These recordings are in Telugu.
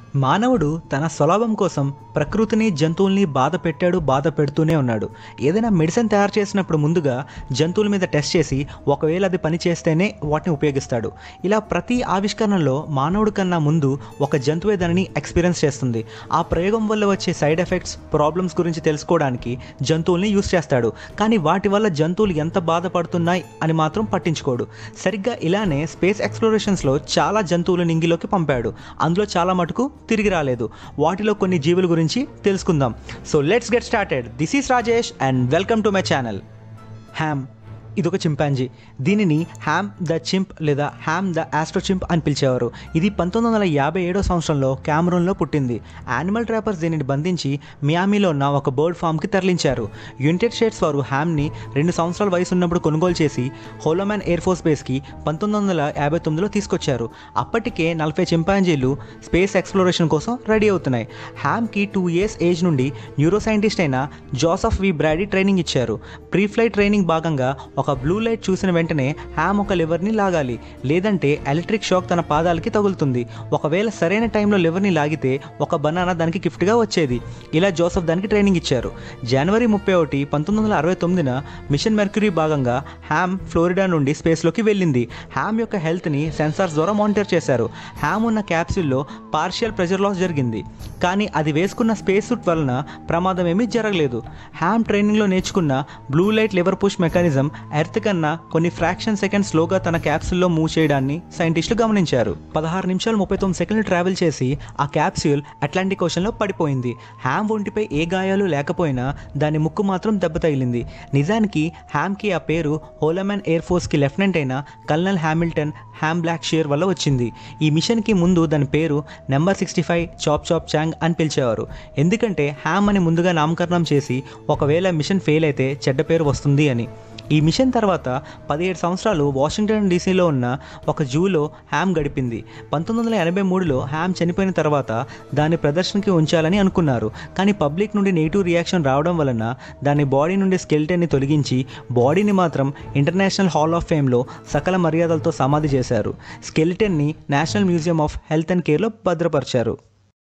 మానవుడు తన స్వలాభం కోసం ప్రకృతిని జంతువుల్ని బాధ పెట్టాడు బాధ పెడుతూనే ఉన్నాడు ఏదైనా మెడిసిన్ తయారు చేసినప్పుడు ముందుగా జంతువుల మీద టెస్ట్ చేసి ఒకవేళ అది పని చేస్తేనే వాటిని ఉపయోగిస్తాడు ఇలా ప్రతి ఆవిష్కరణలో మానవుడి కన్నా ముందు ఒక జంతువే దానిని ఎక్స్పీరియన్స్ చేస్తుంది ఆ ప్రయోగం వల్ల వచ్చే సైడ్ ఎఫెక్ట్స్ ప్రాబ్లమ్స్ గురించి తెలుసుకోవడానికి జంతువుల్ని యూస్ చేస్తాడు కానీ వాటి వల్ల జంతువులు ఎంత బాధపడుతున్నాయి అని మాత్రం పట్టించుకోడు సరిగ్గా ఇలానే స్పేస్ ఎక్స్ప్లోరేషన్స్లో చాలా జంతువులు నింగిలోకి పంపాడు అందులో చాలా మటుకు తిరిగి రాలేదు వాటిలో కొన్ని జీవుల గురించి తెలుసుకుందాం so let's get started this is Rajesh and welcome to my channel Ham ఇదొక చింపాంజీ దీనిని హ్యామ్ ద చింప్ లేదా హ్యామ్ ద ఆస్ట్రో చింప్ అని పిలిచేవారు ఇది పంతొమ్మిది వందల యాభై ఏడో సంవత్సరంలో క్యామరూన్లో పుట్టింది యానిమల్ ట్రాపర్స్ దీనిని బంధించి మియామిలో ఉన్న ఒక బర్డ్ ఫామ్కి తరలించారు యునైటెడ్ స్టేట్స్ వారు హ్యామ్ని రెండు సంవత్సరాల వయసు ఉన్నప్పుడు కొనుగోలు చేసి హోలోమాన్ ఎయిర్ ఫోర్స్ బేస్కి పంతొమ్మిది వందల యాభై తొమ్మిదిలో తీసుకొచ్చారు అప్పటికే నలభై చింపాంజీలు స్పేస్ ఎక్స్ప్లోరేషన్ కోసం రెడీ అవుతున్నాయి హ్యామ్కి టూ ఇయర్స్ ఏజ్ నుండి న్యూరో సైంటిస్ట్ అయిన జోసఫ్ వి బ్రాడీ ట్రైనింగ్ ఇచ్చారు ప్రీ ఫ్లైట్ ట్రైనింగ్ భాగంగా ఒక బ్లూ లైట్ చూసిన వెంటనే హ్యామ్ ఒక లివర్ని లాగాలి లేదంటే ఎలక్ట్రిక్ షాక్ తన పాదాలకి తగులుతుంది ఒకవేళ సరైన టైంలో లివర్ని లాగితే ఒక బనానా దానికి గిఫ్ట్గా వచ్చేది ఇలా జోసఫ్ దానికి ట్రైనింగ్ ఇచ్చారు జనవరి ముప్పై ఒకటి పంతొమ్మిది వందల అరవై తొమ్మిదిన మిషన్ మెర్క్యూరీ భాగంగా హ్యామ్ ఫ్లోరిడా నుండి స్పేస్లోకి వెళ్ళింది హ్యామ్ యొక్క హెల్త్ని సెన్సార్స్ ద్వారా మానిటర్ చేశారు హ్యామ్ ఉన్న క్యాప్సూల్లో పార్షియల్ ప్రెజర్ లాస్ జరిగింది కానీ అది వేసుకున్న స్పేస్ సూట్ వలన ప్రమాదం ఏమీ జరగలేదు హ్యామ్ ట్రైనింగ్లో నేర్చుకున్న blue light lever push mechanism earth కన్నా కొన్ని ఫ్రాక్షన్ సెకండ్ స్లోగా తన క్యాప్సూల్లో మూవ్ చేయడాన్ని సైంటిస్టులు గమనించారు పదహారు నిమిషాలు ముప్పై తొమ్మిది సెకండ్లు ట్రావెల్ చేసి ఆ క్యాప్సూల్ అట్లాంటిక్ ఓషన్లో పడిపోయింది హ్యామ్ ఒంటిపై ఏ గాయాలు లేకపోయినా దాని ముక్కు మాత్రం దెబ్బ తగిలింది నిజానికి హ్యామ్కి ఆ పేరు హోలమాన్ ఎయిర్ ఫోర్స్కి లెఫ్టినెంట్ అయిన colonel Hamilton Ham Blackshear వల్ల వచ్చింది ఈ మిషన్కి ముందు దాని పేరు number sixty five Chop Chop Chang అని పిలిచేవారు ఎందుకంటే హ్యామ్ అని ముందుగా నామకరణం చేసి ఒకవేళ మిషన్ ఫెయిల్ అయితే చెడ్డ పేరు వస్తుంది అని ఈ మిషన్ తర్వాత పదిహేడు సంవత్సరాలు వాషింగ్టన్ డీసీలో ఉన్న ఒక జూలో హ్యామ్ గడిపింది పంతొమ్మిది వందల ఎనభై మూడులో హ్యామ్ చనిపోయిన తర్వాత దాని ప్రదర్శనకి ఉంచాలని అనుకున్నారు కానీ పబ్లిక్ నుండి నెగిటివ్ రియాక్షన్ రావడం వలన దాని బాడీ నుండి స్కెల్టన్ని తొలగించి బాడీని మాత్రం ఇంటర్నేషనల్ హాల్ ఆఫ్ ఫేమ్లో సకల మర్యాదలతో సమాధి చేశారు స్కెల్టన్ని national museum of health and కేర్లో భద్రపరిచారు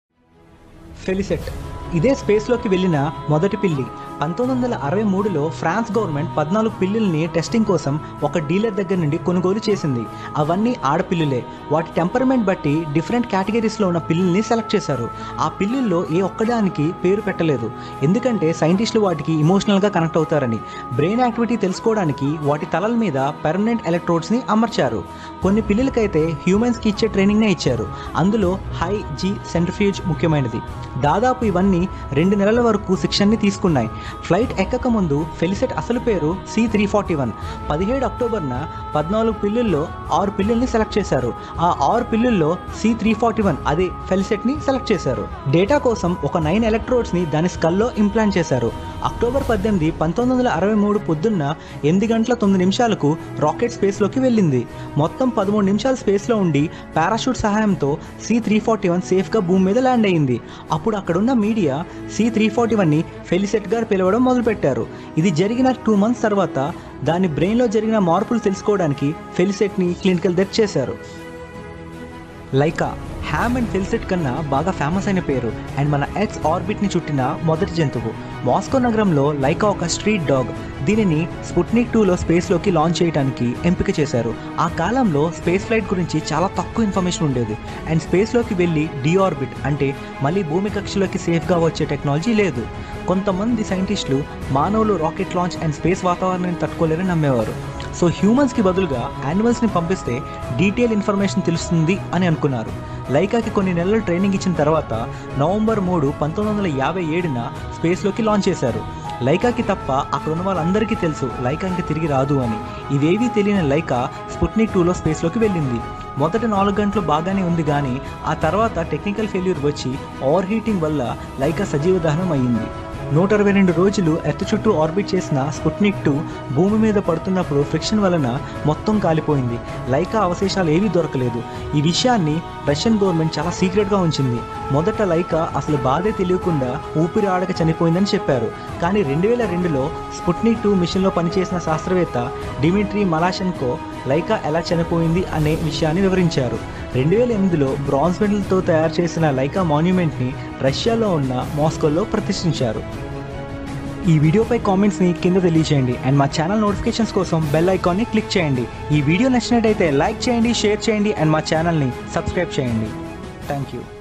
ఫెలిసెట్ ఇదే స్పేస్లోకి వెళ్ళిన మొదటి పిల్లి పంతొమ్మిది వందల అరవై మూడులో ఫ్రాన్స్ గవర్నమెంట్ పద్నాలుగు పిల్లుల్ని టెస్టింగ్ కోసం ఒక డీలర్ దగ్గర నుండి కొనుగోలు చేసింది అవన్నీ ఆడపిల్లులే వాటి టెంపర్మెంట్ బట్టి డిఫరెంట్ కేటగిరీస్లో ఉన్న పిల్లుల్ని సెలెక్ట్ చేశారు ఆ పిల్లుల్లో ఏ ఒక్కదానికి పేరు పెట్టలేదు ఎందుకంటే సైంటిస్టులు వాటికి ఇమోషనల్గా కనెక్ట్ అవుతారని బ్రెయిన్ యాక్టివిటీ తెలుసుకోవడానికి వాటి తలల మీద పెర్మనెంట్ ఎలక్ట్రోడ్స్ని అమర్చారు కొన్ని పిల్లులకైతే హ్యూమన్స్కి ఇచ్చే ట్రైనింగ్నే ఇచ్చారు అందులో హై జీ సెంట్రిఫ్యూజ్ ముఖ్యమైనది దాదాపు ఇవన్నీ రెండు నెలల వరకు శిక్షణని తీసుకున్నాయి ఫ్లైట్ ఎక్కక ముందు ఫెలిసెట్ అసలు పేరు సి త్రీ ఫార్టీ వన్ పదిహేడు అక్టోబర్న పద్నాలుగు పిల్లుల్లో ఆరు పిల్లుల్ని సెలెక్ట్ చేశారు ఆ ఆరు పిల్లుల్లో సి త్రీ ఫార్టీ వన్ అదే ఫెలిసెట్ని సెలెక్ట్ చేశారు డేటా కోసం ఒక నైన్ ఎలక్ట్రోడ్స్ని దాని స్కల్లో ఇంప్లాంట్ చేశారు అక్టోబర్ పద్దెనిమిది పంతొమ్మిది వందల అరవై మూడు పొద్దున్న ఎనిమిది గంటల తొమ్మిది నిమిషాలకు రాకెట్ స్పేస్లోకి వెళ్ళింది మొత్తం పదమూడు నిమిషాలు స్పేస్లో ఉండి పారాషూట్ సహాయంతో సి త్రీ ఫార్టీ వన్ సేఫ్గా భూమి మీద ల్యాండ్ అయింది అప్పుడు అక్కడున్న మీడియా సి త్రీ ఫార్టీ వన్ని ఫెలిసెట్ గారు పిలవడం మొదలుపెట్టారు ఇది జరిగిన టూ మంత్స్ తర్వాత దాని బ్రెయిన్లో జరిగిన మార్పులు తెలుసుకోవడానికి ఫెలిసెట్ని క్లినికల్ డెత్ చేశారు లైకా హ్యామ్ అండ్ ఫెలిసెట్ కన్నా బాగా ఫేమస్ అయిన పేరు అండ్ మన ఎక్స్ ఆర్బిట్ని చుట్టిన మొదటి జంతువు మాస్కో నగరంలో లైకా ఒక స్ట్రీట్ డాగ్ దీనిని స్పుట్నిక్ టూలో స్పేస్లోకి లాంచ్ చేయడానికి ఎంపిక చేశారు ఆ కాలంలో స్పేస్ ఫ్లైట్ గురించి చాలా తక్కువ ఇన్ఫర్మేషన్ ఉండేది అండ్ స్పేస్లోకి వెళ్ళి డిఆర్బిట్ అంటే మళ్ళీ భూమి కక్షలోకి సేఫ్గా వచ్చే టెక్నాలజీ లేదు కొంతమంది సైంటిస్టులు మానవులు రాకెట్ లాంచ్ అండ్ స్పేస్ వాతావరణాన్ని తట్టుకోలేరని నమ్మేవారు సో హ్యూమన్స్కి బదులుగా యానిమల్స్ని పంపిస్తే డీటెయిల్ ఇన్ఫర్మేషన్ తెలుస్తుంది అని అనుకున్నారు లైకాకి కొన్ని నెలలు ట్రైనింగ్ ఇచ్చిన తర్వాత నవంబర్ మూడు పంతొమ్మిది వందల యాభై ఏడున స్పేస్లోకి లాంచ్ చేశారు లైకాకి తప్ప అక్కడ ఉన్న వాళ్ళందరికీ తెలుసు లైకా ఇంకా తిరిగి రాదు అని ఇవేవీ తెలియని లైకా స్పుట్నిక్ టూలో స్పేస్లోకి వెళ్ళింది మొదటి నాలుగు గంటలు బాగానే ఉంది కానీ ఆ తర్వాత టెక్నికల్ ఫెయిల్యూర్ వచ్చి ఓవర్ హీటింగ్ వల్ల లైకా సజీవ దహనం అయ్యింది నూట అరవై రెండు రోజులు ఎర్త్ చుట్టూ ఆర్బిట్ చేసిన స్పుట్నిక్ టూ భూమి మీద పడుతున్నప్పుడు ఫ్రిక్షన్ వలన మొత్తం కాలిపోయింది లైకా అవశేషాలు ఏవీ దొరకలేదు ఈ విషయాన్ని రష్యన్ గవర్నమెంట్ చాలా సీక్రెట్గా ఉంచింది మొదట లైకా అసలు బాధే తెలియకుండా ఊపిరి ఆడక చనిపోయిందని చెప్పారు కానీ రెండు వేల రెండులో స్పుట్నిక్ టూ మిషన్లో పనిచేసిన శాస్త్రవేత్త డిమిట్రీ మలాషెన్కో లైకా ఎలా చనిపోయింది అనే విషయాన్ని వివరించారు రెండు వేల ఎనిమిదిలో బ్రాంజ్ మెడల్తో తయారు చేసిన లైకా మాన్యుమెంట్ని రష్యాలో ఉన్న మాస్కోలో ప్రతిష్ఠించారు ఈ వీడియోపై కామెంట్స్ని కింద తెలియచేయండి అండ్ మా ఛానల్ నోటిఫికేషన్స్ కోసం బెల్ ఐకాన్ని క్లిక్ చేయండి ఈ వీడియో నచ్చినట్టయితే లైక్ చేయండి షేర్ చేయండి అండ్ మా ఛానల్ని సబ్స్క్రైబ్ చేయండి థ్యాంక్ యూ